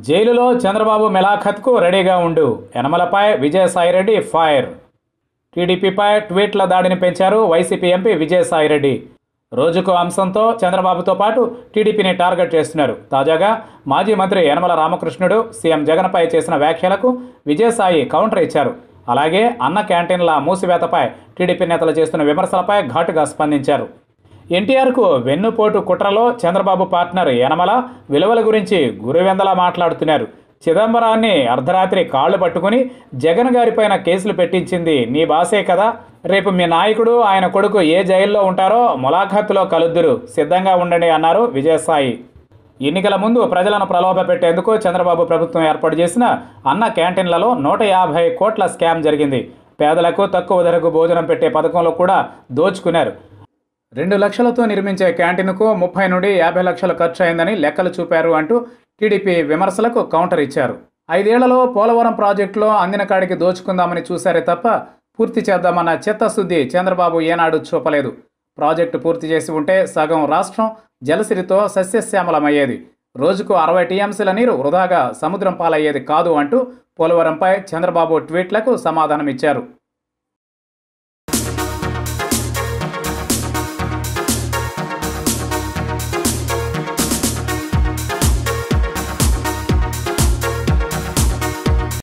జైలులో చంద్రబాబు మెలాఖత్కు రెడీగా ఉండు యనమలపై విజయసాయిరెడ్డి ఫైర్ టీడీపీపై ట్వీట్ల దాడిని పెంచారు వైసీపీ ఎంపీ విజయసాయిరెడ్డి రోజుకు అంశంతో చంద్రబాబుతో పాటు టీడీపీని టార్గెట్ చేస్తున్నారు తాజాగా మాజీ మంత్రి యనమల రామకృష్ణుడు సీఎం జగన్పై చేసిన వ్యాఖ్యలకు విజయసాయి కౌంటర్ ఇచ్చారు అలాగే అన్న క్యాంటీన్ల మూసివేతపై టీడీపీ నేతలు చేస్తున్న విమర్శలపై ఘాటుగా స్పందించారు ఎన్టీఆర్కు వెన్నుపోటు కుట్రలో చంద్రబాబు పార్ట్నర్ యనమల విలువల గురించి గురువెందలా మాట్లాడుతున్నారు చిదంబరాన్ని అర్ధరాత్రి కాళ్ళు పట్టుకుని జగన్ గారిపైన కేసులు పెట్టించింది నీ బాసే కదా రేపు మీ నాయకుడు ఆయన కొడుకు ఏ జైల్లో ఉంటారో ములాఖాత్తులో కలుద్దురు సిద్ధంగా ఉండండి అన్నారు విజయసాయి ఎన్నికల ముందు ప్రజలను ప్రలోభ పెట్టేందుకు చంద్రబాబు ప్రభుత్వం ఏర్పాటు చేసిన అన్న క్యాంటీన్లలో నూట యాభై కోట్ల స్కామ్ జరిగింది పేదలకు తక్కువ ధరకు భోజనం పెట్టే పథకంలో కూడా దోచుకున్నారు రెండు లక్షలతో నిర్మించే క్యాంటీన్కు ముప్పై నుండి యాభై లక్షలు ఖర్చు అయిందని లెక్కలు చూపారు అంటూ టీడీపీ విమర్శలకు కౌంటర్ ఇచ్చారు ఐదేళ్లలో పోలవరం ప్రాజెక్టులో అందిన కాడికి దోచుకుందామని చూశారే తప్ప పూర్తి చేద్దామన్న చిత్తశుద్ధి చంద్రబాబు ఏనాడు చూపలేదు ప్రాజెక్టు పూర్తి చేసి ఉంటే సగం రాష్ట్రం జలసిరితో సస్యశ్యామలమయ్యేది రోజుకు అరవై టీఎంసీల నీరు వృధాగా సముద్రం పాలయ్యేది కాదు అంటూ పోలవరంపై చంద్రబాబు ట్వీట్లకు సమాధానమిచ్చారు